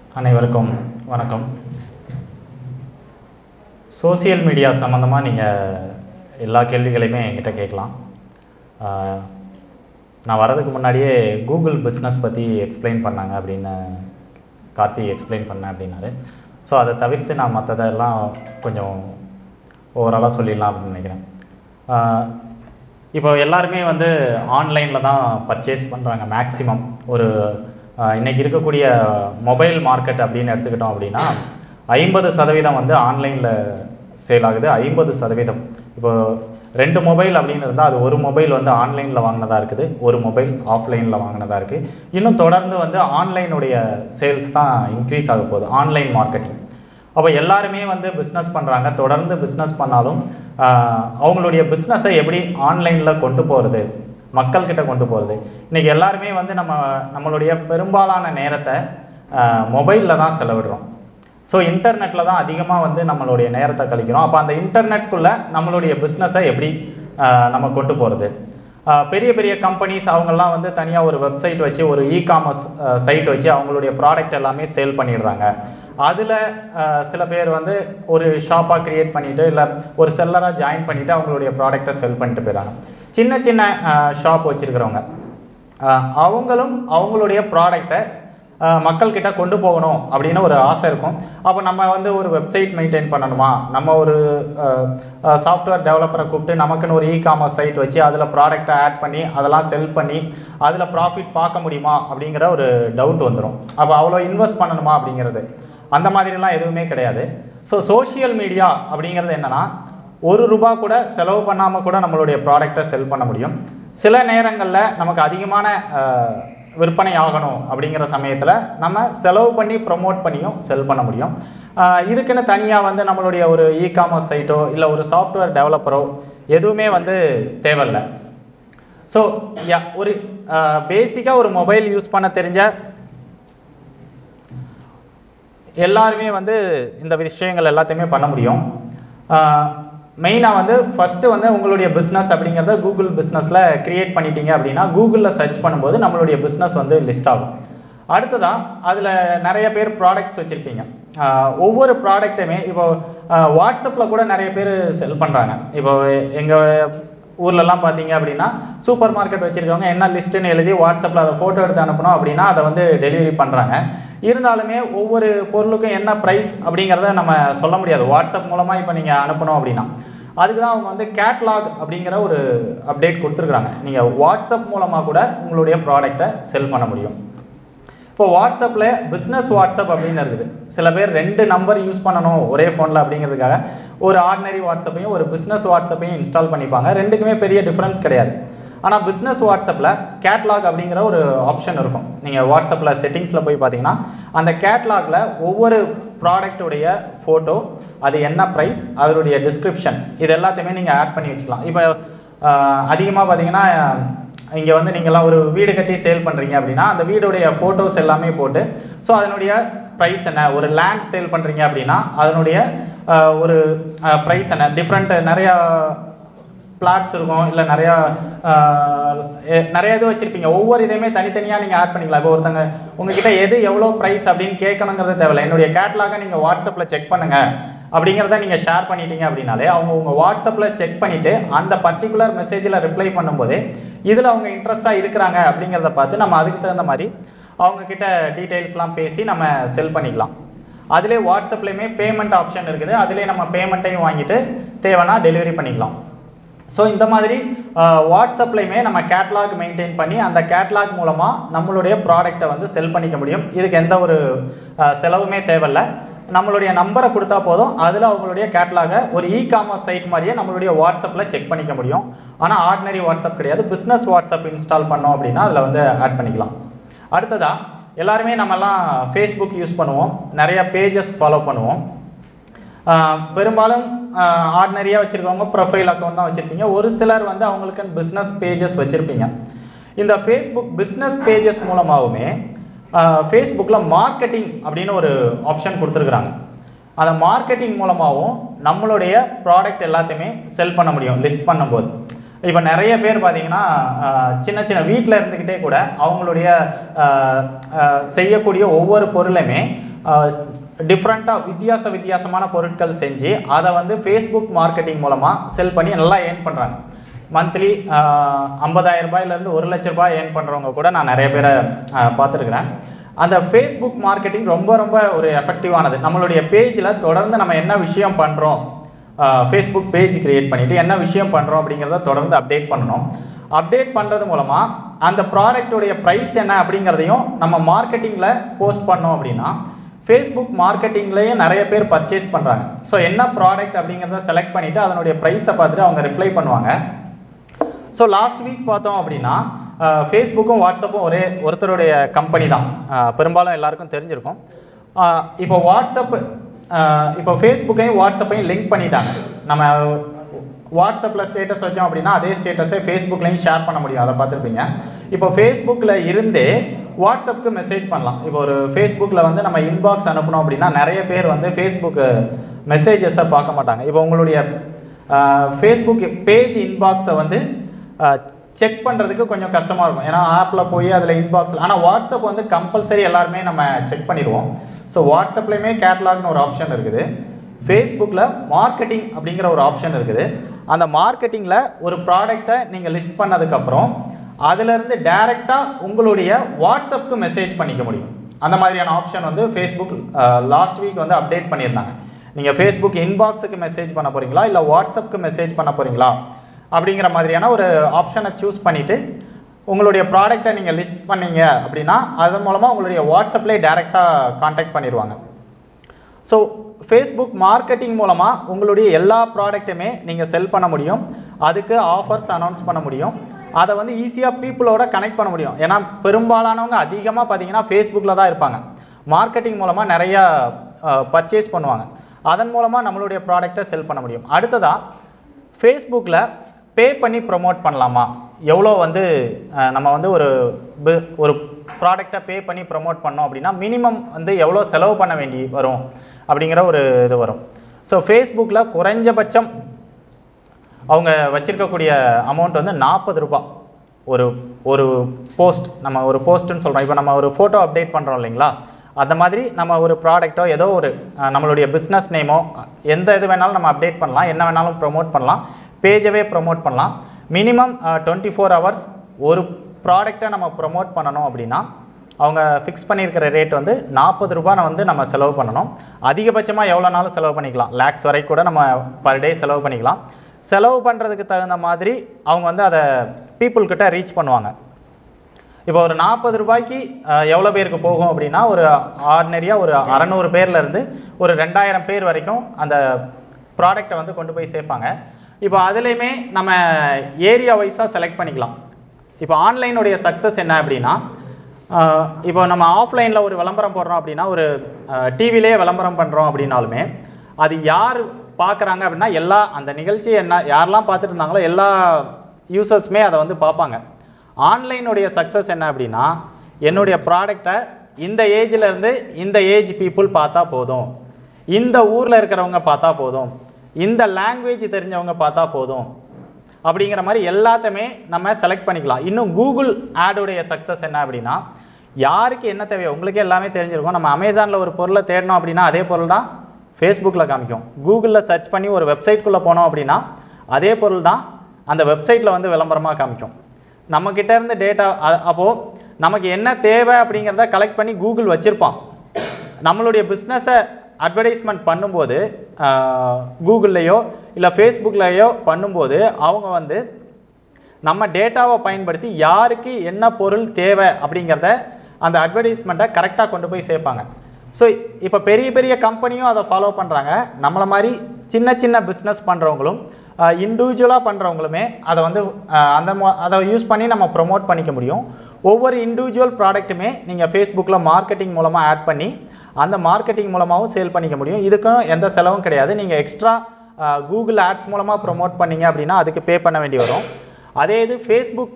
அனைவருக்கும் வணக்கம் social media சம்மந்தமாக நீங்கள் எல்லா கேள்விகளையுமே என்கிட்ட கேட்கலாம் ஆஹ், நான் வரதுக்கு முன்னாடியே கூகுள் பிஸ்னஸ் பற்றி எக்ஸ்பிளைன் பண்ணாங்க அப்படின்னு கார்த்தி எக்ஸ்பிளைன் பண்ணேன் அப்படின்னாரு ஸோ அதை தவிர்த்து நான் மற்றதெல்லாம் கொஞ்சம் ஓவராலாக சொல்லிடலாம் அப்படின்னு நினைக்கிறேன் ஆஹ், இப்போ எல்லாருமே வந்து ஆன்லைனில் தான் பர்ச்சேஸ் பண்ணுறாங்க மேக்ஸிமம் ஒரு ஆஹ், இன்னைக்கு இருக்கக்கூடிய மொபைல் மார்க்கெட் அப்படின்னு எடுத்துக்கிட்டோம் அப்படின்னா ஐம்பது சதவீதம் வந்து ஆன்லைனில் சேல் ஆகுது ஐம்பது சதவீதம் இப்போ ரெண்டு மொபைல் அப்படின்னு இருந்தால் அது ஒரு மொபைல் வந்து ஆன்லைனில் வாங்கினதா இருக்குது ஒரு மொபைல் ஆஃப்லைனில் வாங்கினதா இருக்குது இன்னும் தொடர்ந்து வந்து ஆன்லைனுடைய சேல்ஸ் தான் இன்க்ரீஸ் ஆக போகுது ஆன்லைன் மார்க்கெட்டிங் அப்போ எல்லாருமே வந்து பிஸ்னஸ் பண்ணுறாங்க தொடர்ந்து பிஸ்னஸ் பண்ணாலும் ஆஹ், அவங்களுடைய பிஸ்னஸை எப்படி ஆன்லைனில் கொண்டு போகிறது மக்கள்கிட்ட கொண்டு போகிறது இன்றைக்கி எல்லாருமே வந்து நம்ம நம்மளுடைய பெரும்பாலான நேரத்தை மொபைலில் தான் செலவிடுறோம் ஸோ இன்டர்நெட்டில் தான் அதிகமாக வந்து நம்மளுடைய நேரத்தை கழிக்கிறோம் அப்போ அந்த இன்டர்நெட்குள்ளே நம்மளுடைய பிஸ்னஸை எப்படி ஆஹ், நம்ம கொண்டு போகிறது பெரிய பெரிய கம்பெனிஸ் அவங்கெல்லாம் வந்து தனியாக ஒரு வெப்சைட் வச்சு ஒரு இ காமர்ஸ் சைட் வச்சு அவங்களுடைய ப்ராடக்ட் எல்லாமே சேல் பண்ணிடுறாங்க அதில் சில பேர் வந்து ஒரு ஷாப்பாக க்ரியேட் பண்ணிவிட்டு இல்லை ஒரு செல்லராக ஜாயின் பண்ணிவிட்டு அவங்களுடைய ப்ராடக்டை செல் பண்ணிட்டு போயிடுறாங்க சின்ன சின்ன ஷாப் வச்சுருக்கிறவங்க அவங்களும் அவங்களுடைய ப்ராடக்டை மக்கள்கிட்ட கொண்டு போகணும் அப்படின்னு ஒரு ஆசை இருக்கும் அப்போ நம்ம வந்து ஒரு வெப்சைட் மெயின்டைன் பண்ணணுமா நம்ம ஒரு சாஃப்ட்வேர் டெவலப்பரை கூப்பிட்டு நமக்குன்னு ஒரு இ காமர்ஸ் சைட் வச்சு அதில் ப்ராடக்டை ஆட் பண்ணி அதெல்லாம் செல் பண்ணி அதில் ப்ராஃபிட் பார்க்க முடியுமா அப்படிங்கிற ஒரு டவுட் வந்துடும் அப்போ அவ்வளோ இன்வெஸ்ட் பண்ணணுமா அப்படிங்கிறது அந்த மாதிரிலாம் எதுவுமே கிடையாது ஸோ சோஷியல் மீடியா அப்படிங்கிறது என்னென்னா ஒரு ரூபா கூட செலவு பண்ணாமல் கூட நம்மளுடைய ப்ராடக்டை செல் பண்ண முடியும் சில நேரங்களில் நமக்கு அதிகமான அஹ், விற்பனை ஆகணும் அப்படிங்கிற சமயத்தில் நம்ம செலவு பண்ணி ப்ரொமோட் பண்ணியும் செல் பண்ண முடியும் அஹ், இதுக்குன்னு தனியாக வந்து நம்மளுடைய ஒரு இ காமர்ஸ் சைட்டோ இல்லை ஒரு சாஃப்ட்வேர் டெவலப்பரோ எதுவுமே வந்து தேவையில்லை ஸோ யா ஒரு பேசிக்காக ஒரு மொபைல் யூஸ் பண்ண தெரிஞ்ச எல்லாருமே வந்து இந்த விஷயங்கள் எல்லாத்தையுமே பண்ண முடியும் மெயினாக வந்து ஃபஸ்ட்டு வந்து உங்களுடைய பிஸ்னஸ் அப்படிங்கிறத கூகுள் பிஸ்னஸில் க்ரியேட் பண்ணிட்டீங்க அப்படின்னா கூகுளில் சர்ச் பண்ணும்போது நம்மளுடைய பிஸ்னஸ் வந்து லிஸ்ட் ஆகும் அடுத்ததாக அதில் நிறைய பேர் ப்ராடக்ட்ஸ் வச்சுருப்பீங்க ஒவ்வொரு ப்ராடக்ட்டுமே இப்போ வாட்ஸ்அப்பில் கூட நிறைய பேர் செல் பண்ணுறாங்க இப்போ எங்கள் ஊர்லலாம் பார்த்தீங்க அப்படின்னா சூப்பர் மார்க்கெட் வச்சுருக்கவங்க என்ன லிஸ்ட்டுன்னு எழுதி வாட்ஸ்அப்பில் அதை ஃபோட்டோ எடுத்து அனுப்பணும் அப்படின்னா அதை வந்து டெலிவரி பண்ணுறாங்க இருந்தாலுமே ஒவ்வொரு பொருளுக்கும் என்ன ப்ரைஸ் அப்படிங்கிறத நம்ம சொல்ல முடியாது வாட்ஸ்அப் மூலமாக இப்போ நீங்கள் அனுப்பணும் அப்படின்னா அதுக்கு தான் அவங்க வந்து கேட்லாக் அப்படிங்கிற ஒரு அப்டேட் கொடுத்துருக்குறாங்க நீங்கள் வாட்ஸ்அப் மூலமாக கூட உங்களுடைய ப்ராடக்டை செல் பண்ண முடியும் இப்போ வாட்ஸ்அப்பில் பிஸ்னஸ் வாட்ஸ்அப் அப்படின்னு இருக்குது சில பேர் ரெண்டு நம்பர் யூஸ் பண்ணணும் ஒரே ஃபோனில் அப்படிங்கிறதுக்காக ஒரு ஆர்டினரி வாட்ஸ்அப்பையும் ஒரு பிஸ்னஸ் வாட்ஸ்அப்பையும் இன்ஸ்டால் பண்ணிப்பாங்க ரெண்டுக்குமே பெரிய டிஃப்ரென்ஸ் கிடையாது ஆனால் பிஸ்னஸ் வாட்ஸ்அப்பில் கேட்லாக் அப்படிங்கிற ஒரு ஆப்ஷன் இருக்கும் நீங்கள் வாட்ஸ்அப்பில் செட்டிங்ஸில் போய் பார்த்தீங்கன்னா அந்த கேட்லாகில் ஒவ்வொரு ப்ராடக்ட்டுடைய ஃபோட்டோ அது என்ன ப்ரைஸ் அதனுடைய டிஸ்கிரிப்ஷன் இது எல்லாத்தையுமே நீங்கள் ஆட் பண்ணி வச்சுக்கலாம் இப்போ அதிகமாக பார்த்தீங்கன்னா இங்கே வந்து நீங்கள்லாம் ஒரு வீடு கட்டி சேல் பண்ணுறீங்க அப்படின்னா அந்த வீடுடைய ஃபோட்டோஸ் எல்லாமே போட்டு ஸோ அதனுடைய ப்ரைஸ் என்ன ஒரு லேண்ட் சேல் பண்ணுறீங்க அப்படின்னா அதனுடைய அஹ், ஒரு ப்ரைஸ் என்ன டிஃப்ரெண்ட் நிறையா பிளாட்ஸ் இருக்கும் இல்லை நிறையா ஆஹ், எ- நிறைய இது வச்சுருப்பீங்க ஒவ்வொரு இதையுமே தனித்தனியாக நீங்கள் ஆட் பண்ணிக்கலாம் இப்போ ஒருத்தங்க உங்ககிட்ட எது எவ்வளோ ப்ரைஸ் அப்படின்னு கேட்கணுங்கிறது தேவையில்ல என்னுடைய கேட்லாக நீங்கள் வாட்ஸ்அப்பில் செக் பண்ணுங்கள் அப்படிங்கிறத நீங்கள் ஷேர் பண்ணிட்டீங்க அப்படின்னாலே அவங்க உங்கள் வாட்ஸ்அப்பில் செக் பண்ணிவிட்டு அந்த பர்டிகுலர் மெசேஜில் ரிப்ளை பண்ணும்போது இதில் அவங்க இன்ட்ரெஸ்ட்டாக இருக்கிறாங்க அப்படிங்கிறத பார்த்து நம்ம அதுக்கு தகுந்த மாதிரி அவங்கக்கிட்ட டீட்டெயில்ஸ்லாம் பேசி நம்ம செல் பண்ணிக்கலாம் அதிலே வாட்ஸ்அப்லேயுமே பேமெண்ட் ஆப்ஷன் இருக்குது அதிலே நம்ம பேமெண்ட்டையும் வாங்கிட்டு தேவைன்னா டெலிவரி பண்ணிக்கலாம் ஸோ இந்த மாதிரி வாட்ஸ்அப்லையுமே நம்ம கேட்லாக் மெயின்டைன் பண்ணி அந்த கேட்லாக் மூலமாக நம்மளுடைய ப்ராடக்ட்டை வந்து செல் பண்ணிக்க முடியும் இதுக்கு எந்த ஒரு அஹ், செலவுமே தேவையில்ல நம்மளுடைய நம்பரை கொடுத்தா போதும் அதில் அவங்களுடைய கேட்லாகை ஒரு இ காமர்ஸ் சைட் மாதிரியே நம்மளுடைய வாட்ஸ்அப்பில் செக் பண்ணிக்க முடியும் ஆனால் ஆர்டினரி வாட்ஸ்அப் கிடையாது பிஸ்னஸ் வாட்ஸ்அப் இன்ஸ்டால் பண்ணோம் அப்படின்னா அதில் வந்து ஆட் பண்ணிக்கலாம் அடுத்ததா எல்லாருமே நம்மலாம் ஃபேஸ்புக் யூஸ் பண்ணுவோம் நிறைய பேஜஸ் ஃபாலோ பண்ணுவோம் ஆஹ் பெரும்பாலும் ஆர்டினரியாக வச்சுருக்கவங்க ப்ரொஃபைல் அக்கௌண்ட் தான் வச்சுருப்பீங்க ஒரு சிலர் வந்து அவங்களுக்கு பிஸ்னஸ் பேஜஸ் வச்சுருப்பீங்க இந்த ஃபேஸ்புக் பிஸ்னஸ் பேஜஸ் மூலமாகவுமே ஃபேஸ்புக்கில் மார்க்கெட்டிங் அப்படின்னு ஒரு ஆப்ஷன் கொடுத்துருக்குறாங்க அந்த மார்க்கெட்டிங் மூலமாகவும் நம்மளுடைய ப்ராடக்ட் எல்லாத்தையுமே செல் பண்ண முடியும் லிஸ்ட் பண்ணும்போது இப்போ நிறைய பேர் பார்த்தீங்கன்னா ஆஹ், சின்ன சின்ன வீட்டில் இருந்துக்கிட்டே கூட அவங்களுடைய ஆஹ், ஆஹ், செய்யக்கூடிய ஒவ்வொரு பொருளையுமே டிஃப்ரெண்ட்டாக வித்தியாச வித்தியாசமான பொருட்கள் செஞ்சு அதை வந்து ஃபேஸ்புக் மார்க்கெட்டிங் மூலமாக செல் பண்ணி நல்லா ஏர்ன் பண்ணுறாங்க மந்த்லி ஐம்பதாயிரம் ரூபாயிலேருந்து ஒரு லட்ச ரூபாய் ஏர்ன் பண்ணுறவங்க கூட நான் நிறைய பேரை பார்த்துருக்குறேன் அந்த ஃபேஸ்புக் மார்க்கெட்டிங் ரொம்ப ரொம்ப ஒரு எஃபெக்டிவானது நம்மளுடைய பேஜில் தொடர்ந்து நம்ம என்ன விஷயம் பண்ணுறோம் ஃபேஸ்புக் பேஜ் கிரியேட் பண்ணிவிட்டு என்ன விஷயம் பண்ணுறோம் அப்படிங்கிறத தொடர்ந்து அப்டேட் பண்ணணும் அப்டேட் பண்ணுறது மூலமாக அந்த ப்ராடக்ட்டுடைய ப்ரைஸ் என்ன அப்படிங்கிறதையும் நம்ம மார்க்கெட்டிங்கில் போஸ்ட் பண்ணோம் அப்படின்னா ஃபேஸ்புக் மார்க்கெட்டிங்லேயே நிறைய பேர் பர்ச்சேஸ் பண்ணுறாங்க ஸோ என்ன ப்ராடக்ட் அப்படிங்கிறத செலக்ட் பண்ணிவிட்டு அதனுடைய ப்ரைஸை பார்த்துட்டு அவங்க ரிப்ளை பண்ணுவாங்க ஸோ லாஸ்ட் வீக் பார்த்தோம் அப்படின்னா ஃபேஸ்புக்கும் வாட்ஸ்அப்பும் ஒரே ஒருத்தருடைய கம்பெனி தான் அஹ், பெரும்பாலும் எல்லாருக்கும் தெரிஞ்சிருக்கும் அஹ், இப்போ வாட்ஸ்அப் அஹ், இப்போ ஃபேஸ்புக்கையும் வாட்ஸ்அப்பையும் லிங்க் பண்ணிட்டாங்க நம்ம வாட்ஸ்அப்பில் ஸ்டேட்டஸ் வச்சோம் அப்படின்னா அதே ஸ்டேட்டஸை ஃபேஸ்புக்லேயும் ஷேர் பண்ண முடியும் அதை பார்த்துருப்பீங்க இப்போ ஃபேஸ்புக்கில் இருந்தே வாட்ஸ்அப்புக்கு மெசேஜ் பண்ணலாம் இப்போ ஒரு ஃபேஸ்புக்கில் வந்து நம்ம இன்பாக்ஸ் அனுப்பணும் அப்படின்னா நிறைய பேர் வந்து ஃபேஸ்புக்கு மெசேஜஸை பார்க்க மாட்டாங்க இப்போ உங்களுடைய ஃபேஸ்புக் பேஜ் இன்பாக்ஸை வந்து செக் பண்ணுறதுக்கு கொஞ்சம் கஷ்டமாக இருக்கும் ஏன்னா ஆப்பில் போய் அதில் இன்பாக்ஸில் ஆனால் வாட்ஸ்அப் வந்து கம்பல்சரி எல்லாருமே நம்ம செக் பண்ணிடுவோம் ஸோ வாட்ஸ்அப்லேயுமே கேட்லாக்னு ஒரு ஆப்ஷன் இருக்குது ஃபேஸ்புக்கில் மார்க்கெட்டிங் அப்படிங்கிற ஒரு ஆப்ஷன் இருக்குது அந்த மார்க்கெட்டிங்கில் ஒரு ப்ராடக்டை நீங்கள் லிஸ்ட் பண்ணதுக்கப்புறம் அதிலிருந்து டைரெக்டாக உங்களுடைய வாட்ஸ்அப்புக்கு மெசேஜ் பண்ணிக்க முடியும் அந்த மாதிரியான ஆப்ஷன் வந்து ஃபேஸ்புக் லாஸ்ட் வீக் வந்து அப்டேட் பண்ணியிருந்தாங்க நீங்கள் ஃபேஸ்புக் இன்பாக்ஸுக்கு மெசேஜ் பண்ண போகிறீங்களா இல்லை வாட்ஸ்அப்புக்கு மெசேஜ் பண்ண போகிறீங்களா அப்படிங்கிற மாதிரியான ஒரு ஆப்ஷனை சூஸ் பண்ணிவிட்டு உங்களுடைய ப்ராடக்டை நீங்கள் லிஸ்ட் பண்ணீங்க அப்படின்னா அதன் மூலமாக உங்களுடைய வாட்ஸ்அப்லேயே டைரெக்டாக காண்டாக்ட் பண்ணிடுவாங்க ஸோ ஃபேஸ்புக் மார்க்கெட்டிங் மூலமாக உங்களுடைய எல்லா ப்ராடக்ட்டுமே நீங்கள் செல் பண்ண முடியும் அதுக்கு ஆஃபர்ஸ் அனௌன்ஸ் பண்ண முடியும் அதை வந்து ஈஸியாக பீப்புளோட கனெக்ட் பண்ண முடியும் ஏன்னா பெரும்பாலானவங்க அதிகமாக பார்த்தீங்கன்னா ஃபேஸ்புக்கில் தான் இருப்பாங்க மார்க்கெட்டிங் மூலமாக நிறையா பர்ச்சேஸ் பண்ணுவாங்க அதன் மூலமாக நம்மளுடைய ப்ராடக்டை செல் பண்ண முடியும் அடுத்ததாக ஃபேஸ்புக்கில் பே பண்ணி ப்ரொமோட் பண்ணலாமா எவ்வளோ வந்து அஹ், நம்ம வந்து ஒரு பி- ஒரு ப்ராடக்டை பே பண்ணி ப்ரொமோட் பண்ணோம் அப்படின்னா மினிமம் வந்து எவ்வளோ செலவு பண்ண வேண்டி வரும் அப்படிங்கிற ஒரு இது வரும் ஸோ ஃபேஸ்புக்கில் குறைஞ்சபட்சம் அவங்க வச்சிருக்கக்கூடிய அமௌண்ட் வந்து நாற்பது ரூபாய் ஒரு ஒரு போஸ்ட் நம்ம ஒரு போஸ்ட்டுன்னு சொல்கிறோம் இப்போ நம்ம ஒரு ஃபோட்டோ அப்டேட் பண்ணுறோம் இல்லைங்களா அந்த மாதிரி நம்ம ஒரு ப்ராடக்ட்டோ ஏதோ ஒரு அஹ், நம்மளுடைய பிஸ்னஸ் நேமோ எந்த இது வேணாலும் நம்ம அப்டேட் பண்ணலாம் என்ன வேணாலும் ப்ரோமோட் பண்ணலாம் பேஜவே ப்ரோமோட் பண்ணலாம் மினிமம் டுவெண்ட்டி ஃபோர் ஹவர்ஸ் ஒரு ப்ராடக்டை நம்ம ப்ரோமோட் பண்ணணும் அப்படின்னா அவங்க ஃபிக்ஸ் பண்ணியிருக்கிற ரேட் வந்து நாற்பது ரூபாய் வந்து நம்ம செலவு பண்ணணும் அதிகபட்சமாக எவ்வளோ நாளும் செலவு பண்ணிக்கலாம் லேக்ஸ் வரைக்கும் கூட நம்ம பர் டே செலவு பண்ணிக்கலாம் செலவு பண்ணுறதுக்கு தகுந்த மாதிரி அவங்க வந்து அதை people கிட்ட ரீச் பண்ணுவாங்க இப்போ ஒரு நாற்பது ரூபாய்க்கு அஹ், எவ்வளோ பேருக்கு போகும் அப்படின்னா ஒரு ஆர்டினரியாக ஒரு அறநூறு பேர்லேருந்து ஒரு ரெண்டாயிரம் பேர் வரைக்கும் அந்த ப்ராடக்டை வந்து கொண்டு போய் சேர்ப்பாங்க இப்போ அதுலேயுமே நம்ம ஏரியா வைஸாக செலக்ட் பண்ணிக்கலாம் இப்போ ஆன்லைனுடைய சக்ஸஸ் என்ன அப்படின்னா அஹ், இப்போ நம்ம ஆஃப்லைனில் ஒரு விளம்பரம் போடுறோம் அப்படின்னா ஒரு டிவிலே விளம்பரம் பண்ணுறோம் அப்படின்னாலுமே அது யார் பார்க்குறாங்க அப்படின்னா எல்லா அந்த நிகழ்ச்சி என்ன யாரெல்லாம் பார்த்துட்டு இருந்தாங்களோ எல்லா யூசர்ஸுமே அதை வந்து பார்ப்பாங்க ஆன்லைனுடைய சக்ஸஸ் என்ன அப்படின்னா என்னுடைய ப்ராடக்டை இந்த ஏஜ்ல இருந்து இந்த ஏஜ் பீப்புள் பார்த்தா போதும் இந்த ஊரில் இருக்கிறவங்க பார்த்தா போதும் இந்த லாங்குவேஜ் தெரிஞ்சவங்க பார்த்தா போதும் அப்படிங்கிற மாதிரி எல்லாத்தையுமே நம்ம செலக்ட் பண்ணிக்கலாம் இன்னும் கூகுள் ஆடுடைய சக்ஸஸ் என்ன அப்படின்னா யாருக்கு என்ன தேவையோ உங்களுக்கே எல்லாமே தெரிஞ்சிருக்கும் நம்ம அமேசானில் ஒரு பொருளை தேடணும் அப்படின்னா அதே பொருள் தான் ஃபேஸ்புக்கில் காமிக்கும் கூகுளில் சர்ச் பண்ணி ஒரு வெப்சைட்குள்ளே போனோம் அப்படின்னா அதே பொருள் தான் அந்த வெப்சைட்டில் வந்து விளம்பரமாக காமிக்கும் நம்மக்கிட்ட இருந்து டேட்டா அப்போது நமக்கு என்ன தேவை அப்படிங்கிறத கலெக்ட் பண்ணி கூகுள் வச்சுருப்பான் நம்மளுடைய பிஸ்னஸை அட்வர்டைஸ்மெண்ட் பண்ணும்போது கூகுள்லேயோ இல்லை ஃபேஸ்புக்லேயோ பண்ணும்போது அவங்க வந்து நம்ம டேட்டாவை பயன்படுத்தி யாருக்கு என்ன பொருள் தேவை அப்படிங்கிறத அந்த அட்வர்டைஸ்மெண்ட்டை கரெக்டாக கொண்டு போய் சேர்ப்பாங்க ஸோ இப்போ பெரிய பெரிய கம்பெனியும் அதை ஃபாலோ பண்ணுறாங்க நம்மளை மாதிரி சின்ன சின்ன பிஸ்னஸ் பண்ணுறவங்களும் இண்டிவிஜுவலாக பண்ணுறவங்களுமே அதை வந்து அஹ், அந்த மொ- அதை யூஸ் பண்ணி நம்ம ப்ரொமோட் பண்ணிக்க முடியும் ஒவ்வொரு இண்டிவிஜுவல் ப்ராடக்ட்டுமே நீங்கள் ஃபேஸ்புக்கில் மார்க்கெட்டிங் மூலமாக ஆட் பண்ணி அந்த மார்க்கெட்டிங் மூலமாகவும் சேல் பண்ணிக்க முடியும் இதுக்கும் எந்த செலவும் கிடையாது நீங்கள் எக்ஸ்ட்ரா கூகுள் ஆட்ஸ் மூலமாக ப்ரோமோட் பண்ணீங்க அப்படின்னா அதுக்கு பே பண்ண வேண்டி வரும் அதே இது ஃபேஸ்புக்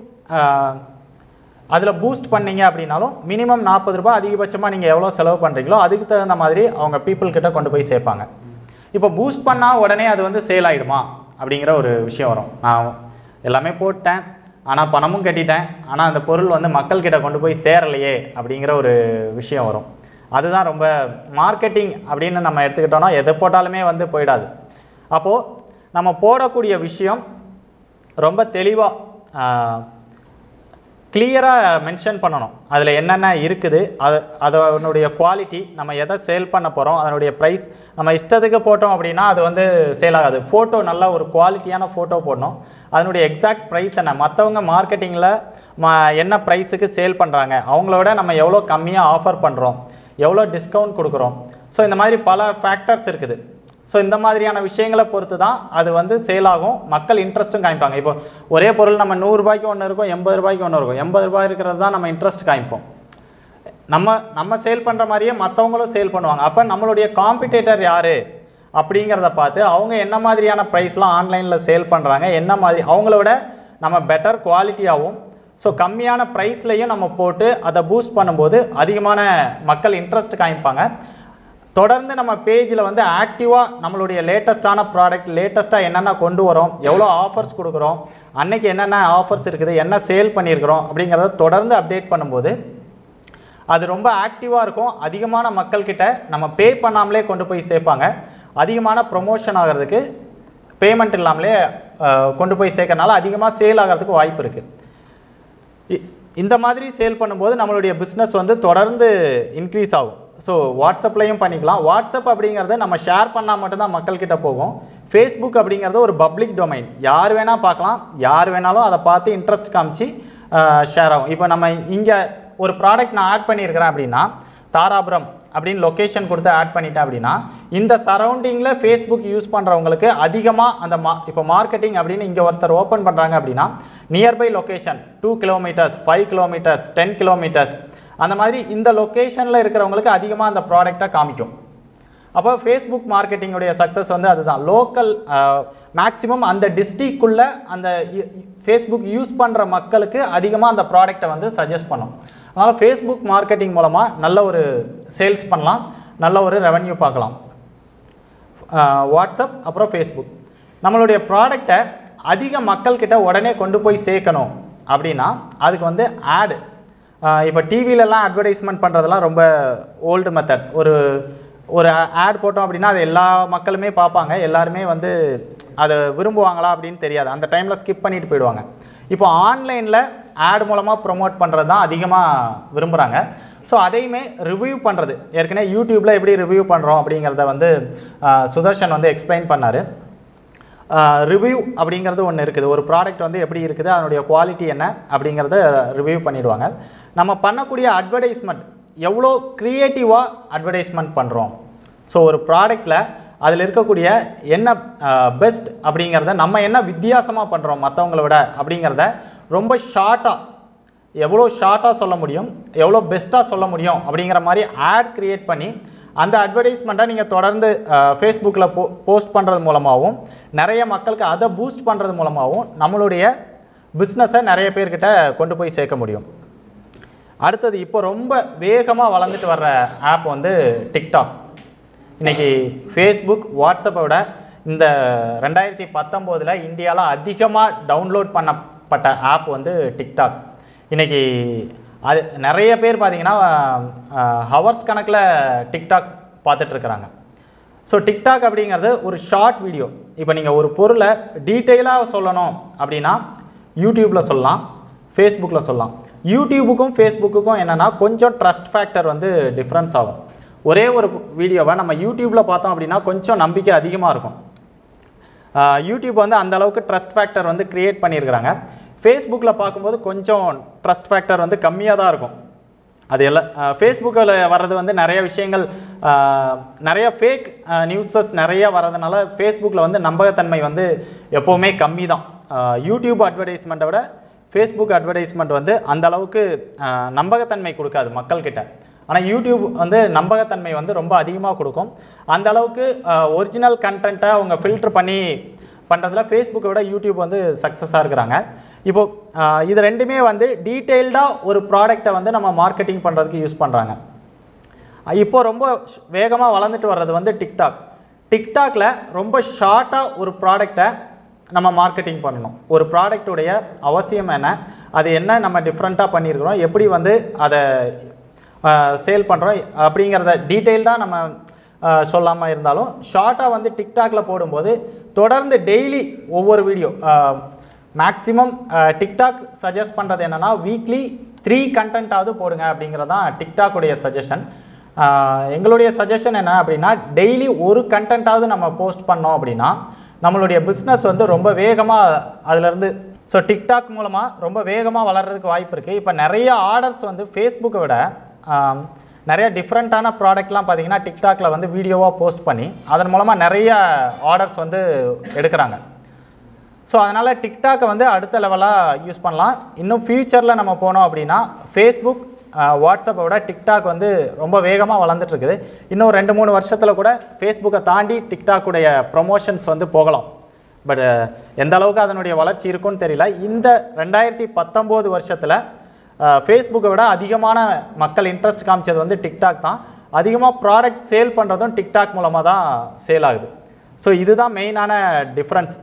அதில் பூஸ்ட் பண்ணீங்க அப்படின்னாலும் மினிமம் நாற்பது ரூபாய் அதிகபட்சமாக நீங்கள் எவ்வளோ செலவு பண்ணுறீங்களோ அதுக்கு தகுந்த மாதிரி அவங்க people கிட்ட கொண்டு போய் சேர்ப்பாங்க இப்போ பூஸ்ட் பண்ணால் உடனே அது வந்து சேல் ஆகிடுமா அப்படிங்கிற ஒரு விஷயம் வரும் நான் எல்லாமே போட்டேன் ஆனால் பணமும் கட்டிட்டேன் ஆனால் அந்த பொருள் வந்து மக்கள்கிட்ட கொண்டு போய் சேரலையே அப்படிங்கிற ஒரு விஷயம் வரும் அதுதான் ரொம்ப மார்க்கெட்டிங் அப்படின்னு நம்ம எடுத்துக்கிட்டோம்னா எதை போட்டாலுமே வந்து போயிடாது அப்போது நம்ம போடக்கூடிய விஷயம் ரொம்ப தெளிவாக கிளியராக மென்ஷன் பண்ணணும் அதில் என்னென்ன இருக்குது அது அதனுடைய குவாலிட்டி நம்ம எதை சேல் பண்ண போகிறோம் அதனுடைய ப்ரைஸ் நம்ம இஷ்டத்துக்கு போட்டோம் அப்படின்னா அது வந்து சேல் ஆகாது ஃபோட்டோ நல்ல ஒரு குவாலிட்டியான ஃபோட்டோ போடணும் அதனுடைய எக்ஸாக்ட் ப்ரைஸ் என்ன மற்றவங்க மார்க்கெட்டிங்கில் ம என்ன ப்ரைஸுக்கு சேல் பண்ணுறாங்க அவங்களோட நம்ம எவ்வளோ கம்மியாக ஆஃபர் பண்ணுறோம் எவ்வளோ டிஸ்கவுண்ட் கொடுக்குறோம் ஸோ இந்த மாதிரி பல ஃபேக்டர்ஸ் இருக்குது ஸோ இந்த மாதிரியான விஷயங்களை பொறுத்து தான் அது வந்து சேல் ஆகும் மக்கள் இன்ட்ரெஸ்ட்டும் காமிப்பாங்க இப்போ ஒரே பொருள் நம்ம நூறுரூபாய்க்கு ஒன்று இருக்கும் எண்பது ரூபாய்க்கு ஒன்று இருக்கும் எண்பது ரூபாய் இருக்கிறது தான் நம்ம இன்ட்ரெஸ்ட் காமிப்போம் நம்ம நம்ம சேல் பண்ணுற மாதிரியே மற்றவங்களும் சேல் பண்ணுவாங்க அப்போ நம்மளுடைய காம்படிட்டர் யார் அப்படிங்கிறத பார்த்து அவங்க என்ன மாதிரியான ப்ரைஸ்லாம் ஆன்லைனில் சேல் பண்ணுறாங்க என்ன மாதிரி அவங்கள விட நம்ம பெட்டர் குவாலிட்டியாகவும் ஸோ கம்மியான ப்ரைஸ்லையும் நம்ம போட்டு அதை பூஸ்ட் பண்ணும்போது அதிகமான மக்கள் இன்ட்ரெஸ்ட் காமிப்பாங்க தொடர்ந்து நம்ம பேஜில் வந்து ஆக்டிவாக நம்மளுடைய லேட்டஸ்ட்டான ப்ராடக்ட் லேட்டஸ்ட்டாக என்னென்ன கொண்டு வரோம் எவ்வளோ ஆஃபர்ஸ் கொடுக்குறோம் அன்னைக்கு என்னென்ன ஆஃபர்ஸ் இருக்குது என்ன சேல் பண்ணியிருக்கிறோம் அப்படிங்கிறத தொடர்ந்து அப்டேட் பண்ணும்போது அது ரொம்ப ஆக்டிவாக இருக்கும் அதிகமான மக்கள்கிட்ட நம்ம பே பண்ணாமலே கொண்டு போய் சேர்ப்பாங்க அதிகமான ப்ரொமோஷன் ஆகிறதுக்கு பேமெண்ட் இல்லாமலே அஹ், கொண்டு போய் சேர்க்கறனால அதிகமாக சேல் ஆகிறதுக்கு வாய்ப்பு இருக்குது இ- இந்த மாதிரி சேல் பண்ணும்போது நம்மளுடைய பிஸ்னஸ் வந்து தொடர்ந்து இன்க்ரீஸ் ஆகும் ஸோ வாட்ஸ்அப்லையும் பண்ணிக்கலாம் வாட்ஸ்அப் அப்படிங்கிறது நம்ம ஷேர் பண்ணால் மட்டும்தான் மக்கள்கிட்ட போகும் ஃபேஸ்புக் அப்படிங்கிறது ஒரு பப்ளிக் டொமைன் யார் வேணால் பார்க்கலாம் யார் வேணாலும் அதை பார்த்து இன்ட்ரெஸ்ட் காமிச்சு ஷேர் ஆகும் இப்போ நம்ம இங்கே ஒரு ப்ராடக்ட் நான் ஆட் பண்ணியிருக்கிறேன் அப்படின்னா தாராபுரம் அப்படின்னு லொக்கேஷன் கொடுத்து ஆட் பண்ணிட்டேன் அப்படின்னா இந்த சரௌண்டிங்கில் ஃபேஸ்புக் யூஸ் பண்ணுறவங்களுக்கு அதிகமாக அந்த மா இப்போ மார்க்கெட்டிங் அப்படின்னு இங்கே ஒருத்தர் ஓப்பன் பண்ணுறாங்க அப்படின்னா nearby location two kilometres five kilometres ten kilometres அந்த மாதிரி இந்த லொக்கேஷனில் இருக்கிறவங்களுக்கு அதிகமாக அந்த ப்ராடக்டை காமிக்கும் அப்போ ஃபேஸ்புக் மார்க்கெட்டிங்குடைய சக்ஸஸ் வந்து அதுதான் லோக்கல் மேக்ஸிமம் அந்த டிஸ்ட்ரிக்குள்ளே அந்த ஃபேஸ்புக் யூஸ் பண்ணுற மக்களுக்கு அதிகமாக அந்த ப்ராடக்ட்டை வந்து சஜஸ்ட் பண்ணும் அதனால் ஃபேஸ்புக் மார்க்கெட்டிங் மூலமாக நல்ல ஒரு சேல்ஸ் பண்ணலாம் நல்ல ஒரு ரெவன்யூ பார்க்கலாம் வாட்ஸ்அப் அப்புறம் ஃபேஸ்புக் நம்மளுடைய ப்ராடக்டை அதிக மக்கள்கிட்ட உடனே கொண்டு போய் சேர்க்கணும் அப்படின்னா அதுக்கு வந்து ஆடு இப்போ டிவிலலாம் அட்வர்டைஸ்மெண்ட் பண்ணுறதெல்லாம் ரொம்ப ஓல்டு மெத்தட் ஒரு ஒரு ஆட் போட்டோம் அப்படின்னா அது எல்லா மக்களுமே பார்ப்பாங்க எல்லாருமே வந்து அதை விரும்புவாங்களா அப்படின்னு தெரியாது அந்த டைமில் ஸ்கிப் பண்ணிட்டு போயிடுவாங்க இப்போ ஆன்லைனில் ஆட் மூலமாக ப்ரொமோட் பண்ணுறது தான் அதிகமாக விரும்புகிறாங்க ஸோ அதையுமே ரிவ்யூ பண்ணுறது ஏற்கனவே யூடியூப்பில் எப்படி ரிவ்யூ பண்ணுறோம் அப்படிங்கிறத வந்து ஆஹ், சுதர்ஷன் வந்து எக்ஸ்பிளைன் பண்ணார் ரிவ்யூ அப்படிங்கிறது ஒன்று இருக்குது ஒரு ப்ராடக்ட் வந்து எப்படி இருக்குது அதனுடைய குவாலிட்டி என்ன அப்படிங்கிறத ரிவ்யூ பண்ணிடுவாங்க நம்ம பண்ணக்கூடிய அட்வர்டைஸ்மெண்ட் எவ்வளோ க்ரியேட்டிவாக அட்வர்டைஸ்மெண்ட் பண்ணுறோம் ஸோ ஒரு ப்ராடக்டில் அதில் இருக்கக்கூடிய என்ன பெஸ்ட் அப்படிங்கிறத நம்ம என்ன வித்தியாசமாக பண்ணுறோம் மற்றவங்கள விட அப்படிங்கிறத ரொம்ப ஷார்ட்டாக எவ்வளோ ஷார்ட்டாக சொல்ல முடியும் எவ்வளோ பெஸ்ட்டாக சொல்ல முடியும் அப்படிங்கிற மாதிரி ஆட் கிரியேட் பண்ணி அந்த அட்வர்டைஸ்மெண்ட்டை நீங்கள் தொடர்ந்து ஃபேஸ்புக்கில் போ போஸ்ட் பண்ணுறது மூலமாகவும் நிறைய மக்களுக்கு அதை பூஸ்ட் பண்ணுறது மூலமாகவும் நம்மளுடைய பிஸ்னஸை நிறைய பேர்கிட்ட கொண்டு போய் சேர்க்க முடியும் அடுத்தது இப்போ ரொம்ப வேகமாக வளர்ந்துட்டு வர்ற ஆப் வந்து டிக்டாக் இன்னைக்கு ஃபேஸ்புக் வாட்ஸ்அப்பை விட இந்த ரெண்டாயிரத்தி பத்தொம்போதில் இந்தியாவில் அதிகமாக டவுன்லோட் பண்ணப்பட்ட ஆப் வந்து டிக்டாக் இன்னைக்கு அது நிறைய பேர் பார்த்தீங்கன்னா ஹவர்ஸ் கணக்கில் டிக்டாக் பார்த்துட்ருக்குறாங்க ஸோ டிக்டாக் அப்படிங்கிறது ஒரு ஷார்ட் வீடியோ இப்போ நீங்கள் ஒரு பொருளை டீட்டெயிலாக சொல்லணும் அப்படின்னா யூடியூப்பில் சொல்லலாம் ஃபேஸ்புக்கில் சொல்லலாம் யூடியூபுக்கும் ஃபேஸ்புக்குக்கும் என்னென்னா கொஞ்சம் ட்ரஸ்ட் ஃபேக்டர் வந்து டிஃப்ரென்ஸ் ஆகும் ஒரே ஒரு வீடியோவை நம்ம யூடியூப்பில் பார்த்தோம் அப்படின்னா கொஞ்சம் நம்பிக்கை அதிகமாக இருக்கும் ஆஹ் யூடியூப் வந்து அந்த அளவுக்கு ட்ரஸ்ட் ஃபேக்டர் வந்து கிரியேட் பண்ணியிருக்கிறாங்க ஃபேஸ்புக்கில் பார்க்கும்போது கொஞ்சம் ட்ரஸ்ட் ஃபேக்டர் வந்து கம்மியாக தான் இருக்கும் அது எல்லாம் ஃபேஸ்புக்கில் வர்றது வந்து நிறைய விஷயங்கள் ஆஹ் நிறைய ஃபேக் நியூஸஸ் நிறைய வர்றதுனால ஃபேஸ்புக்கில் வந்து நம்பகத்தன்மை வந்து எப்போவுமே கம்மி தான் ஆஹ் யூடியூப் அட்வர்டைஸ்மெண்ட்டை விட ஃபேஸ்புக் அட்வர்டைஸ்மெண்ட் வந்து அந்த அளவுக்கு ஆஹ் நம்பகத்தன்மை கொடுக்காது மக்கள்கிட்ட ஆனால் யூடியூப் வந்து நம்பகத்தன்மை வந்து ரொம்ப அதிகமாக கொடுக்கும் அந்த அளவுக்கு ஒரிஜினல் கண்டென்ட்டை அவங்க ஃபில்டர் பண்ணி பண்ணுறதுல ஃபேஸ்புக்கை விட யூடியூப் வந்து சக்ஸஸாக இருக்கிறாங்க இப்போ ஆஹ் இது ரெண்டுமே வந்து டீட்டெயில்டாக ஒரு ப்ராடக்ட்டை வந்து நம்ம மார்க்கெட்டிங் பண்ணுறதுக்கு யூஸ் பண்ணுறாங்க இப்போ ரொம்ப வேகமாக வளர்ந்துட்டு வர்றது வந்து டிக்டாக் டிக்டாக்ல ரொம்ப ஷார்ட்டாக ஒரு ப்ராடக்டை நம்ம மார்க்கெட்டிங் பண்ணணும் ஒரு ப்ராடக்ட்டுடைய அவசியம் என்ன அது என்ன நம்ம டிஃப்ரெண்ட்டாக பண்ணியிருக்கிறோம் எப்படி வந்து அதை சேல் பண்ணுறோம் அப்படிங்கிறத டீட்டெயில்டாக நம்ம சொல்லாமல் இருந்தாலும் ஷார்ட்டாக வந்து டிக்டாக்ல போடும்போது தொடர்ந்து டெய்லி ஒவ்வொரு வீடியோ மேக்ஸிமம் டிக்டாக் சஜஸ்ட் பண்ணுறது என்னென்னா வீக்லி த்ரீ கண்டென்ட்டாவது போடுங்க அப்படிங்கிறது தான் டிக்டாக்குடைய சஜஷன் எங்களுடைய சஜஷன் என்ன அப்படின்னா டெய்லி ஒரு கண்டென்ட்டாவது நம்ம போஸ்ட் பண்ணோம் அப்படின்னா நம்மளுடைய பிஸ்னஸ் வந்து ரொம்ப வேகமாக அதுலேருந்து ஸோ டிக்டாக் மூலமாக ரொம்ப வேகமாக வளர்கிறதுக்கு வாய்ப்பு இருக்குது இப்போ நிறைய ஆர்டர்ஸ் வந்து ஃபேஸ்புக்கை விட ஆம், நிறைய டிஃப்ரெண்ட்டான ப்ராடக்ட்லாம் பார்த்தீங்கன்னா டிக்டாக்ல வந்து வீடியோவாக போஸ்ட் பண்ணி அதன் மூலமாக நிறைய ஆர்டர்ஸ் வந்து எடுக்கிறாங்க ஸோ அதனால் டிக்டாக்கை வந்து அடுத்த லெவலாக யூஸ் பண்ணலாம் இன்னும் ஃப்யூச்சரில் நம்ம போனோம் அப்படின்னா ஃபேஸ்புக் வாட்ஸ்அப்பை விட டிக்டாக் வந்து ரொம்ப வேகமாக வளர்ந்துட்டு இருக்குது இன்னும் ரெண்டு மூணு வருஷத்தில் கூட ஃபேஸ்புக்கை தாண்டி டிக்டாக்குடைய ப்ரொமோஷன்ஸ் வந்து போகலாம் பட் எந்த அளவுக்கு அதனுடைய வளர்ச்சி இருக்கும்னு தெரியல இந்த ரெண்டாயிரத்தி பத்தொம்போது வருஷத்தில் ஃபேஸ்புக்கை விட அதிகமான மக்கள் இன்ட்ரெஸ்ட் காமிச்சது வந்து டிக்டாக் தான் அதிகமாக ப்ராடக்ட் சேல் பண்ணுறதும் டிக்டாக் மூலமாக தான் சேல் ஆகுது ஸோ இதுதான் மெயினான டிஃப்ரென்ஸ்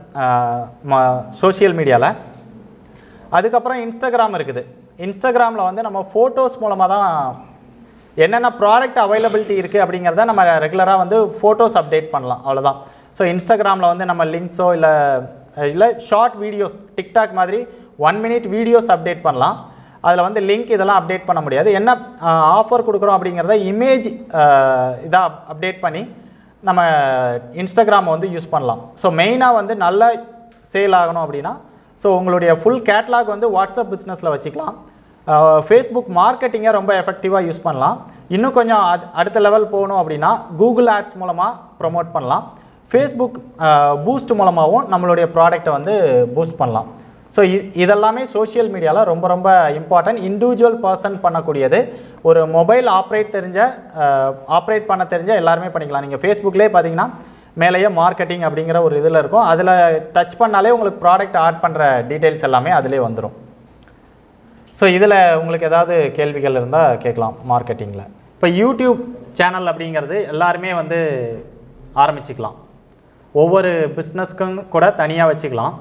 சோஷியல் மீடியாவில் அதுக்கப்புறம் இன்ஸ்டாகிராம் இருக்குது இன்ஸ்டாகிராமில் வந்து நம்ம ஃபோட்டோஸ் மூலமாக தான் என்னென்ன ப்ராடக்ட் அவைலபிலிட்டி இருக்குது அப்படிங்கிறத நம்ம ரெகுலராக வந்து ஃபோட்டோஸ் அப்டேட் பண்ணலாம் அவ்வளோதான் ஸோ இன்ஸ்டாகிராமில் வந்து நம்ம லிங்க்ஸோ இல்லை இல்லை ஷார்ட் வீடியோஸ் டிக்டாக் மாதிரி ஒன் மினிட் வீடியோஸ் அப்டேட் பண்ணலாம் அதில் வந்து லிங்க் இதெல்லாம் அப்டேட் பண்ண முடியாது என்ன ஆஃபர் கொடுக்குறோம் அப்படிங்கிறத இமேஜ் இதாக அப்டேட் பண்ணி நம்ம இன்ஸ்டாகிராமை வந்து யூஸ் பண்ணலாம் ஸோ மெயினாக வந்து நல்ல சேல் ஆகணும் அப்படின்னா ஸோ உங்களுடைய ஃபுல் கேட்லாக் வந்து வாட்ஸ்அப் பிஸ்னஸில் வச்சுக்கலாம் ஃபேஸ்புக் மார்க்கெட்டிங்கை ரொம்ப எஃபெக்டிவாக யூஸ் பண்ணலாம் இன்னும் கொஞ்சம் அத்- அடுத்த லெவல் போகணும் அப்படின்னா கூகுள் ஆட்ஸ் மூலமாக ப்ரோமோட் பண்ணலாம் ஃபேஸ்புக் பூஸ்ட் மூலமாகவும் நம்மளுடைய ப்ராடக்ட்டை வந்து பூஸ்ட் பண்ணலாம் ஸோ இதெல்லாமே சோஷியல் மீடியாவில் ரொம்ப ரொம்ப இம்பார்ட்டன்ட் இண்டிவிஜுவல் பர்சன் பண்ணக்கூடியது ஒரு மொபைல் ஆப்ரேட் தெரிஞ்ச ஆப்ரேட் பண்ண தெரிஞ்ச எல்லாருமே பண்ணிக்கலாம் நீங்கள் ஃபேஸ்புக்லேயே பார்த்தீங்கன்னா மேலேயே மார்க்கெட்டிங் அப்படிங்கிற ஒரு இதில் இருக்கும் அதில் டச் பண்ணாலே உங்களுக்கு ப்ராடக்ட் ஆட் பண்ணுற டீட்டெயில்ஸ் எல்லாமே அதிலே வந்துடும் ஸோ இதில் உங்களுக்கு ஏதாவது கேள்விகள் இருந்தால் கேட்கலாம் மார்க்கெட்டிங்கில் இப்போ யூடியூப் சேனல் அப்படிங்கிறது எல்லாருமே வந்து ஆரம்பிச்சுக்கலாம் ஒவ்வொரு பிஸ்னஸ்க்கும் கூட தனியாக வச்சுக்கலாம்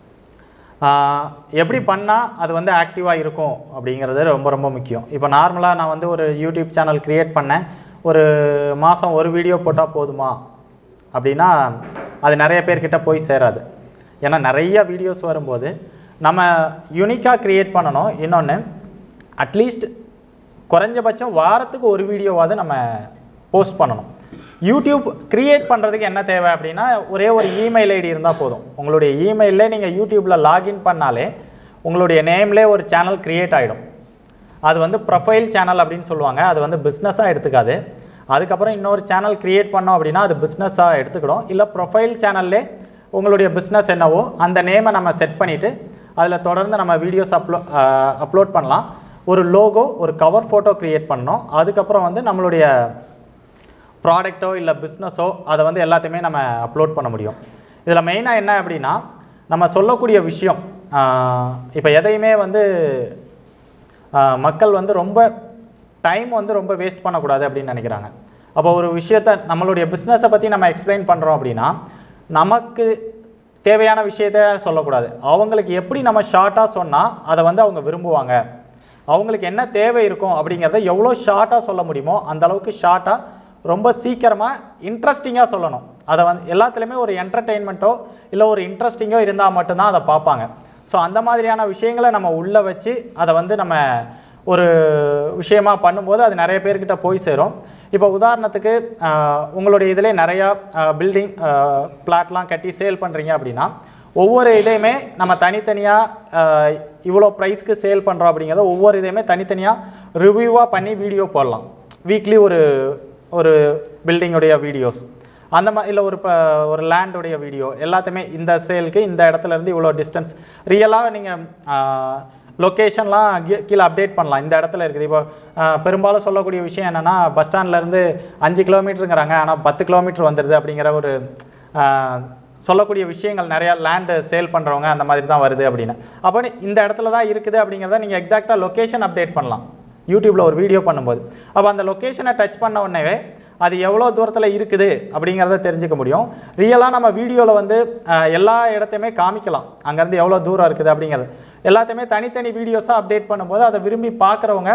ஆஹ் எப்படி பண்ணால் அது வந்து ஆக்டிவாக இருக்கும் அப்படிங்கிறது ரொம்ப ரொம்ப முக்கியம் இப்போ நார்மலாக நான் வந்து ஒரு யூடியூப் சேனல் க்ரியேட் பண்ணேன் ஒரு மாதம் ஒரு வீடியோ போட்டால் போதுமா அப்படின்னா அது நிறைய பேர்கிட்ட போய் சேராது ஏன்னா நிறைய வீடியோஸ் வரும்போது நம்ம யூனிக்காக க்ரியேட் பண்ணணும் இன்னொன்று அட்லீஸ்ட் குறைஞ்சபட்சம் வாரத்துக்கு ஒரு வீடியோவாவது நம்ம போஸ்ட் பண்ணணும் யூடியூப் கிரியேட் பண்ணுறதுக்கு என்ன தேவை அப்படின்னா ஒரே ஒரு இமெயில் ஐடி இருந்தால் போதும் உங்களுடைய இமெயிலே நீங்கள் யூடியூப்பில் லாகின் பண்ணாலே உங்களுடைய நேம்லே ஒரு சேனல் கிரியேட் ஆகிடும் அது வந்து ப்ரொஃபைல் சேனல் அப்படின்னு சொல்லுவாங்க அது வந்து பிஸ்னஸாக எடுத்துக்காது அதுக்கப்புறம் இன்னொரு சேனல் கிரியேட் பண்ணோம் அப்படின்னா அது பிஸ்னஸாக எடுத்துக்கிடும் இல்லை ப்ரொஃபைல் சேனல்லே உங்களுடைய பிஸ்னஸ் என்னவோ அந்த நேமை நம்ம செட் பண்ணிவிட்டு அதில் தொடர்ந்து நம்ம வீடியோஸ் அப்லோ அப்லோட் பண்ணலாம் ஒரு லோகோ ஒரு கவர் ஃபோட்டோ க்ரியேட் பண்ணோம் அதுக்கப்புறம் வந்து நம்மளுடைய ப்ராடக்ட்டோ இல்லை பிஸ்னஸோ அதை வந்து எல்லாத்தையுமே நம்ம அப்லோட் பண்ண முடியும் இதில் மெயினாக என்ன அப்படின்னா நம்ம சொல்லக்கூடிய விஷயம் இப்போ எதையுமே வந்து ஆஹ், மக்கள் வந்து ரொம்ப டைம் வந்து ரொம்ப வேஸ்ட் பண்ணக்கூடாது அப்படின்னு நினைக்கிறாங்க அப்போ ஒரு விஷயத்த நம்மளுடைய பிஸ்னஸை பற்றி நம்ம எக்ஸ்பிளைன் பண்ணுறோம் அப்படின்னா நமக்கு தேவையான விஷயத்த சொல்லக்கூடாது அவங்களுக்கு எப்படி நம்ம ஷார்ட்டாக சொன்னால் அதை வந்து அவங்க விரும்புவாங்க அவங்களுக்கு என்ன தேவை இருக்கும் அப்படிங்கிறத எவ்வளோ ஷார்ட்டாக சொல்ல முடியுமோ அந்த அளவுக்கு ஷார்ட்டாக ரொம்ப சீக்கிரமாக இன்ட்ரெஸ்டிங்காக சொல்லணும் அதை வந்து எல்லாத்துலேயுமே ஒரு என்டர்டெயின்மெண்ட்டோ இல்லை ஒரு இன்ட்ரெஸ்டிங்கோ இருந்தால் மட்டும்தான் அதை பார்ப்பாங்க ஸோ அந்த மாதிரியான விஷயங்களை நம்ம உள்ளே வச்சு அதை வந்து நம்ம ஒரு விஷயமா பண்ணும்போது அது நிறைய பேர்கிட்ட போய் சேரும் இப்போ உதாரணத்துக்கு ஆஹ், உங்களுடைய இதிலே நிறையா பில்டிங் பிளாட்லாம் கட்டி சேல் பண்ணுறீங்க அப்படின்னா ஒவ்வொரு இதையுமே நம்ம தனித்தனியாக இவ்வளோ ப்ரைஸ்க்கு சேல் பண்ணுறோம் அப்படிங்கிறத ஒவ்வொரு இதையுமே தனித்தனியாக ரிவ்யூவாக பண்ணி வீடியோ போடலாம் வீக்லி ஒரு ஒரு பில்டிங்குடைய வீடியோஸ் அந்த மாதிரி இல்லை ஒரு இப்போ ஒரு லேண்டுடைய வீடியோ எல்லாத்தையுமே இந்த சேலுக்கு இந்த இடத்துல இருந்து இவ்வளோ டிஸ்டன்ஸ் ரியலாக நீங்கள் லொக்கேஷன்லாம் கீழே அப்டேட் பண்ணலாம் இந்த இடத்துல இருக்குது இப்போ ஆஹ், பெரும்பாலும் சொல்லக்கூடிய விஷயம் என்னென்னா பஸ் ஸ்டாண்ட்லேருந்து அஞ்சு கிலோமீட்டருங்கிறாங்க ஆனால் பத்து கிலோமீட்டர் வந்துடுது அப்படிங்கிற ஒரு ஆஹ், சொல்லக்கூடிய விஷயங்கள் நிறையா லேண்டு சேல் பண்ணுறவங்க அந்த மாதிரி தான் வருது அப்படின்னு அப்போ இந்த இடத்துல தான் இருக்குது அப்படிங்கிறத நீங்கள் எக்ஸாக்டாக லொக்கேஷன் அப்டேட் பண்ணலாம் யூடியூப்பில் ஒரு வீடியோ பண்ணும்போது அப்போ அந்த லொக்கேஷனை டச் பண்ண உடனே அது எவ்வளோ தூரத்தில் இருக்குது அப்படிங்கிறத தெரிஞ்சுக்க முடியும் ரியலாக நம்ம வீடியோவில் வந்து அஹ், எல்லா இடத்தையுமே காமிக்கலாம் அங்கேருந்து எவ்வளோ தூரம் இருக்குது அப்படிங்கிறது எல்லாத்தையுமே தனித்தனி வீடியோஸாக அப்டேட் பண்ணும்போது அதை விரும்பி பார்க்குறவங்க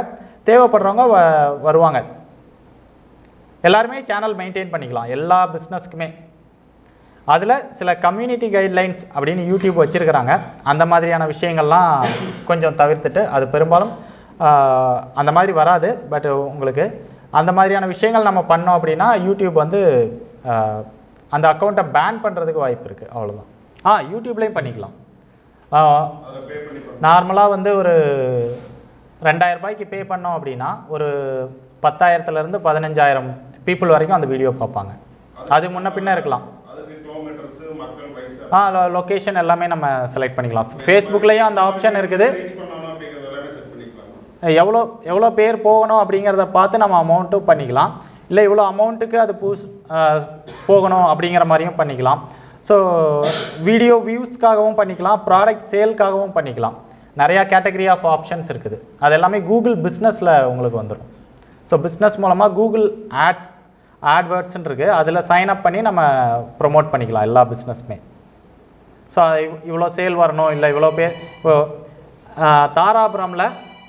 தேவைப்படுறவங்க வ வருவாங்க எல்லாருமே சேனல் மெயின்டைன் பண்ணிக்கலாம் எல்லா பிஸ்னஸ்க்குமே அதில் சில கம்யூனிட்டி கைட்லைன்ஸ் அப்படின்னு யூடியூப் வச்சுருக்கிறாங்க அந்த மாதிரியான விஷயங்கள்லாம் கொஞ்சம் தவிர்த்துட்டு அது பெரும்பாலும் ஆஹ், அந்த மாதிரி வராது பட் உங்களுக்கு அந்த மாதிரியான விஷயங்கள் நம்ம பண்ணோம் அப்படின்னா யூடியூப் வந்து ஆஹ், அந்த அக்கௌண்ட்டை பேன் பண்ணுறதுக்கு வாய்ப்பு இருக்குது அவ்வளோதான் ஆ யூடியூப்லேயும் பண்ணிக்கலாம் அதை பே பண்ணி பண்ணணும். நார்மலாக வந்து ஒரு ரெண்டாயிரம் ரூபாய்க்கு பே பண்ணோம் அப்படின்னா ஒரு பத்தாயிரத்துலேருந்து பதினஞ்சாயிரம் பீப்புள் வரைக்கும் அந்த வீடியோ பார்ப்பாங்க அது முன்ன பின்ன இருக்கலாம் அதுக்கு கிலோமீட்டர்ஸ் மக்கள் வயசு ஆ லொக்கேஷன் எல்லாமே நம்ம செலக்ட் பண்ணிக்கலாம் ஃபேஸ்புக்லேயும் அந்த ஆப்ஷன் இருக்குது ரீச் பண்ணணும் அப்படிங்கிறது எல்லாமே செட் பண்ணிக்கலாம் எவ்வளோ எவ்வளோ பேர் போகணும் அப்படிங்கிறத பார்த்து நம்ம அமௌண்ட்டும் பண்ணிக்கலாம் இல்லை இவ்வளோ அமௌண்ட்டுக்கு அது பூஸ் ஆஹ், போகணும் அப்படிங்கிற மாதிரியும் பண்ணிக்கலாம் ஸோ வீடியோ வியூஸ்க்காகவும் பண்ணிக்கலாம் ப்ராடக்ட் சேல்க்காகவும் பண்ணிக்கலாம் நிறையா கேட்டகரி ஆஃப் ஆப்ஷன்ஸ் இருக்குது அது எல்லாமே கூகுள் பிஸ்னஸில் உங்களுக்கு வந்துடும் ஸோ பிஸ்னஸ் மூலமாக கூகுள் ஆட்ஸ் ஆட்வேர்ட்ஸ்ன்னு இருக்குது அதில் சைன் அப் பண்ணி நம்ம ப்ரொமோட் பண்ணிக்கலாம் எல்லா பிஸ்னஸுமே ஸோ இவ்வளோ சேல் வரணும் இல்லை இவ்வளோ பேர் இப்போ ஆஹ், தாராபுரமில்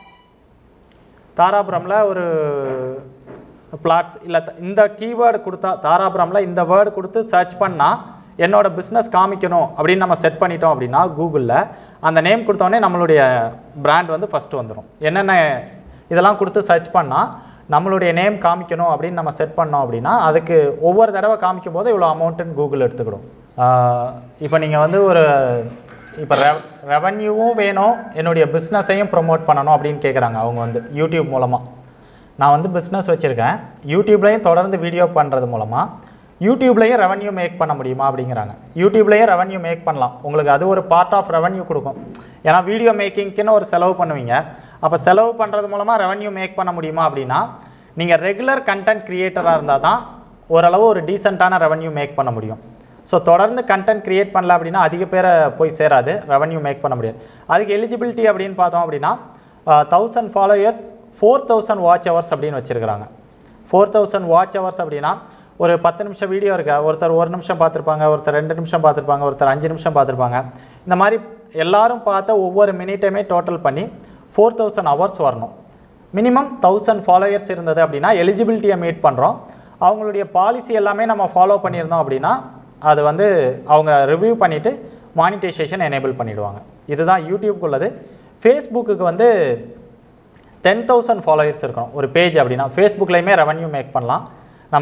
தாராபுரமில் ஒரு பிளாட்ஸ் இல்லை இந்த கீவேர்டு கொடுத்தா தாராபுரமில் இந்த வேர்டு கொடுத்து சர்ச் பண்ணால் என்னோட பிஸ்னஸ் காமிக்கணும் அப்படின்னு நம்ம செட் பண்ணிட்டோம் அப்படின்னா கூகுளில் அந்த நேம் கொடுத்தோடனே நம்மளுடைய பிராண்ட் வந்து ஃபஸ்ட்டு வந்துடும் என்னென்ன இதெல்லாம் கொடுத்து சர்ச் பண்ணால் நம்மளுடைய நேம் காமிக்கணும் அப்படின்னு நம்ம செட் பண்ணோம் அப்படின்னா அதுக்கு ஒவ்வொரு தடவை காமிக்கும் போது இவ்வளோ அமௌண்ட்டுன்னு கூகுள் எடுத்துக்கிடும் இப்போ நீங்கள் வந்து ஒரு இப்போ ரெவ் ரெவன்யூவும் வேணும் என்னுடைய பிஸ்னஸையும் ப்ரொமோட் பண்ணணும் அப்படின்னு கேட்குறாங்க அவங்க வந்து யூடியூப் மூலமாக நான் வந்து பிஸ்னஸ் வச்சுருக்கேன் யூடியூப்லேயும் தொடர்ந்து வீடியோ பண்ணுறது மூலமாக யூடியூப்லேயும் ரெவன்யூ மேக் பண்ண முடியுமா அப்படிங்கிறாங்க யூடியூப்லேயும் ரெவன்யூ மேக் பண்ணலாம் உங்களுக்கு அது ஒரு பார்ட் ஆஃப் ரெவன்யூ கொடுக்கும் ஏன்னா வீடியோ மேக்கிங்க்குன்னு ஒரு செலவு பண்ணுவீங்க அப்போ செலவு பண்ணுறது மூலமாக ரெவன்யூ மேக் பண்ண முடியுமா அப்படின்னா நீங்கள் ரெகுலர் கண்டென்ட் க்ரியேட்டராக இருந்தால் தான் ஓரளவு ஒரு டீசெண்டான ரெவன்யூ மேக் பண்ண முடியும் ஸோ தொடர்ந்து கண்டென்ட் கிரியேட் பண்ணல அப்படின்னா அதிக பேரை போய் சேராது ரெவன்யூ மேக் பண்ண முடியாது அதுக்கு எலிஜிபிலிட்டி அப்படின்னு பார்த்தோம் அப்படின்னா thousand followers four thousand watch hours அப்படின்னு வச்சுருக்கிறாங்க ஃபோர் தௌசண்ட் வாட்ச் ஹவர்ஸ் அப்படின்னா ஒரு பத்து நிமிஷம் வீடியோ இருக்கா ஒருத்தர் ஒரு நிமிஷம் பார்த்துருப்பாங்க ஒருத்தர் ரெண்டு நிமிஷம் பார்த்துருப்பாங்க ஒருத்தர் அஞ்சு நிமிஷம் பார்த்துருப்பாங்க இந்த மாதிரி எல்லாரும் பார்த்த ஒவ்வொரு மினிட்டையுமே டோட்டல் பண்ணி ஃபோர் தௌசண்ட் ஹவர்ஸ் வரணும் மினிமம் தௌசண்ட் ஃபாலோயர்ஸ் இருந்தது அப்படின்னா எலிஜிபிலிட்டியை மீட் பண்ணுறோம் அவங்களுடைய பாலிசி எல்லாமே நம்ம ஃபாலோ பண்ணியிருந்தோம் அப்படின்னா அது வந்து அவங்க ரிவ்யூ பண்ணிவிட்டு மானிட்டைசேஷன் எனேபிள் பண்ணிடுவாங்க இதுதான் யூடியூப்க்கு உள்ளது ஃபேஸ்புக்குக்கு வந்து டென் தௌசண்ட் ஃபாலோயர்ஸ் இருக்கணும் ஒரு பேஜ் அப்படின்னா ஃபேஸ்புக்லேயுமே ரெவன்யூ மேக் பண்ணலாம் நம்ம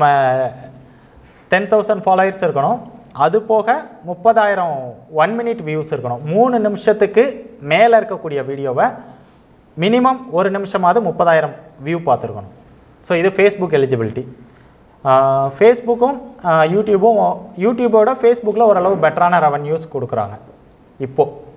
டென் தௌசண்ட் ஃபாலோயர்ஸ் இருக்கணும் அது போக முப்பதாயிரம் ஒன் மினிட் வியூஸ் இருக்கணும் மூணு நிமிஷத்துக்கு மேலே இருக்கக்கூடிய வீடியோவை மினிமம் ஒரு நிமிஷமாவது முப்பதாயிரம் வியூ பார்த்துருக்கணும் ஸோ இது ஃபேஸ்புக் எலிஜிபிலிட்டி ஃபேஸ்புக்கும் யூடியூபும் யூடியூபோட ஃபேஸ்புக்கில் ஓரளவு பெட்டரான ரெவன்யூஸ் கொடுக்குறாங்க இப்போது